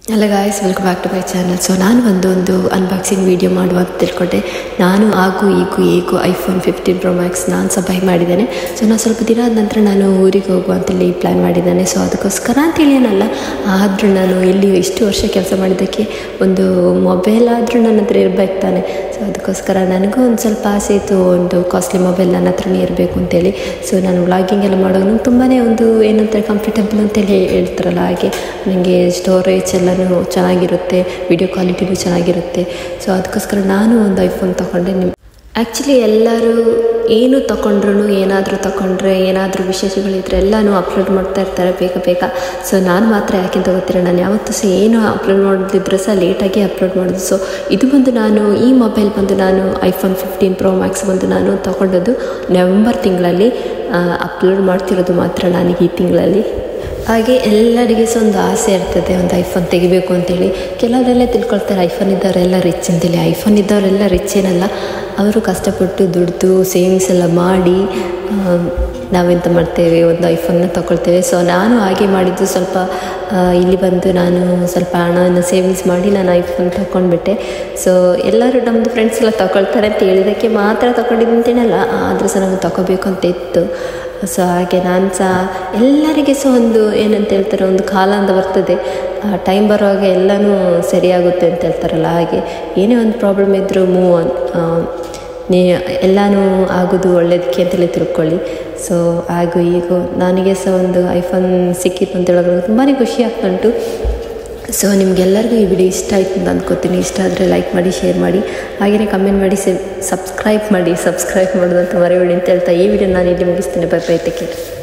hello guys welcome back to my channel so ನಾನು ಒಂದು ಒಂದು ಅನ್ಬಾಕ್ಸಿಂಗ್ ವೀಡಿಯೋ ಮಾಡುವ ಅಂತ ತಿಳ್ಕೊಂಡೆ ನಾನು ಆಗು ಈಗೂ ಈಗೂ ಐಫೋನ್ ಫಿಫ್ಟೀನ್ ಪ್ರೋ ಮ್ಯಾಕ್ಸ್ ನಾನು ಸಹ ಬೈ ಮಾಡಿದ್ದೇನೆ ಸೊ ನಾನು ಸ್ವಲ್ಪ ದಿನ ಆದ ನಂತರ ನಾನು ಊರಿಗೆ ಹೋಗುವ ಅಂತೇಳಿ ಪ್ಲ್ಯಾನ್ ಮಾಡಿದ್ದೇನೆ ಸೊ ಅದಕ್ಕೋಸ್ಕರ ಅಂತೇಳಿ ಏನಲ್ಲ ಆದರೂ ನಾನು ಇಲ್ಲಿ ಇಷ್ಟು ವರ್ಷ ಕೆಲಸ ಮಾಡಿದ್ದಕ್ಕೆ ಒಂದು ಮೊಬೈಲ್ ಆದರೂ ನನ್ನ ಹತ್ರ ಇರಬೇಕು ತಾನೆ ಸೊ ಅದಕ್ಕೋಸ್ಕರ ನನಗೂ ಒಂದು ಸ್ವಲ್ಪ ಆಸೆ ಇತ್ತು ಒಂದು ಕಾಸ್ಟ್ಲಿ ಮೊಬೈಲ್ ನನ್ನ ಹತ್ರನೇ ಇರಬೇಕು ಅಂತೇಳಿ ಸೊ ನಾನು ವ್ಲಾಗಿಂಗ್ ಎಲ್ಲ ಮಾಡುವಾಗ ನಂಗೆ ತುಂಬಾ ಒಂದು ಏನಂತಾರೆ ಕಂಫರ್ಟಬಲ್ ಅಂತೇಳಿ ಹೇಳ್ತಾರಲ್ಲ ಹಾಗೆ ನನಗೆ ಸ್ಟೋರೇಜ್ ಎಲ್ಲನೂ ಚೆನ್ನಾಗಿರುತ್ತೆ ವಿಡಿಯೋ ಕ್ವಾಲಿಟಿನೂ ಚೆನ್ನಾಗಿರುತ್ತೆ ಸೊ ಅದಕ್ಕೋಸ್ಕರ ನಾನು ಒಂದು ಐಫೋನ್ ತೊಗೊಂಡೆ ನಿಮ್ಮ ಆ್ಯಕ್ಚುಲಿ ಎಲ್ಲರೂ ಏನು ತಗೊಂಡ್ರು ಏನಾದರೂ ತಗೊಂಡ್ರೆ ಏನಾದರೂ ವಿಶೇಷಗಳಿದ್ರೆ ಎಲ್ಲನೂ ಅಪ್ಲೋಡ್ ಮಾಡ್ತಾ ಇರ್ತಾರೆ ಬೇಗ ಬೇಗ ಸೊ ನಾನು ಮಾತ್ರ ಯಾಕೆಂತ ಗೊತ್ತಿಲ್ಲ ನಾನು ಯಾವತ್ತೂ ಸಹ ಏನು ಅಪ್ಲೋಡ್ ಮಾಡೋದಿದ್ರು ಸಹ ಲೇಟಾಗಿ ಅಪ್ಲೋಡ್ ಮಾಡೋದು ಸೊ ಇದು ಬಂದು ನಾನು ಈ ಮೊಬೈಲ್ ಬಂದು ನಾನು ಐಫೋನ್ ಫಿಫ್ಟೀನ್ ಪ್ರೋ ಮ್ಯಾಕ್ಸ್ ಬಂದು ನಾನು ತೊಗೊಂಡದ್ದು ನವೆಂಬರ್ ತಿಂಗಳಲ್ಲಿ ಅಪ್ಲೋಡ್ ಮಾಡ್ತಿರೋದು ಮಾತ್ರ ನನಗೆ ಈ ತಿಂಗಳಲ್ಲಿ ಹಾಗೆ ಎಲ್ಲರಿಗೆ ಸಹ ಒಂದು ಆಸೆ ಇರ್ತದೆ ಒಂದು ಐಫೋನ್ ತೆಗಿಬೇಕು ಅಂತೇಳಿ ಕೆಲವರೆಲ್ಲ ತಿಳ್ಕೊಳ್ತಾರೆ ಐಫೋನ್ ಇದ್ದವರೆಲ್ಲ ರಿಚ್ ಅಂತೇಳಿ ಐಫೋನ್ ಇದ್ದವರೆಲ್ಲ ರಿಚ್ ಏನಲ್ಲ ಅವರು ಕಷ್ಟಪಟ್ಟು ದುಡ್ದು ಸೇವಿಂಗ್ಸ್ ಎಲ್ಲ ಮಾಡಿ ನಾವೆಂತ ಮಾಡ್ತೇವೆ ಒಂದು ಐಫೋನ್ನ ತಗೊಳ್ತೇವೆ ಸೊ ನಾನು ಹಾಗೆ ಮಾಡಿದ್ದು ಸ್ವಲ್ಪ ಇಲ್ಲಿ ಬಂದು ನಾನು ಸ್ವಲ್ಪ ಹಣವನ್ನು ಸೇವಿಂಗ್ಸ್ ಮಾಡಿ ನಾನು ಐಫೋನ್ ತಗೊಂಡ್ಬಿಟ್ಟೆ ಸೊ ಎಲ್ಲರೂ ನಮ್ಮದು ಫ್ರೆಂಡ್ಸ್ ಎಲ್ಲ ತಗೊಳ್ತಾರೆ ಅಂತ ಹೇಳಿದ್ದಕ್ಕೆ ಮಾತ್ರ ತಗೊಂಡಿದ್ದು ಅಂತೇನಲ್ಲ ಆದರೂ ಸಹ ನಮಗೆ ತಗೋಬೇಕು ಅಂತ ಇತ್ತು ಸೊ ಹಾಗೆ ನಾನು ಸಹ ಎಲ್ಲರಿಗೆ ಸಹ ಒಂದು ಏನಂತ ಹೇಳ್ತಾರೆ ಒಂದು ಕಾಲ ಅಂತ ಬರ್ತದೆ ಟೈಮ್ ಬರುವಾಗ ಎಲ್ಲನೂ ಸರಿಯಾಗುತ್ತೆ ಅಂತ ಹೇಳ್ತಾರಲ್ಲ ಹಾಗೆ ಏನೇ ಒಂದು ಪ್ರಾಬ್ಲಮ್ ಇದ್ದರೂ ಮೂವ್ ನೀ ಎಲ್ಲನೂ ಆಗೋದು ಒಳ್ಳೇದಕ್ಕೆ ಅಂತೇಳಿ ತಿಳ್ಕೊಳ್ಳಿ ಸೊ ಹಾಗೂ ಈಗ ನನಗೆ ಸಹ ಒಂದು ಐಫೋನ್ ಸಿಕ್ಕಿತ್ತು ಅಂತ ಹೇಳೋದು ತುಂಬಾ ಖುಷಿ ಆಗ್ತುಂಟು ಸೊ ನಿಮಗೆಲ್ಲರಿಗೂ ಈ ವಿಡಿಯೋ ಇಷ್ಟ ಆಯ್ತು ಅಂತ ಅಂದ್ಕೋತೀನಿ ಇಷ್ಟ ಆದರೆ ಲೈಕ್ ಮಾಡಿ ಶೇರ್ ಮಾಡಿ ಹಾಗೆಯೇ ಕಮೆಂಟ್ ಮಾಡಿ ಸಬ್ಸ್ಕ್ರೈಬ್ ಮಾಡಿ ಸಬ್ಸ್ಕ್ರೈಬ್ ಮಾಡೋದಂತ ಮರೆಯಬೇಡಿ ಅಂತ ಹೇಳ್ತಾ ಈ ವಿಡಿಯೋ ನಾನು ಇಲ್ಲಿ ಮುಗಿಸ್ತೀನಿ ಬೈ ಬೈ ಟೇಕ್ ಕೇರ್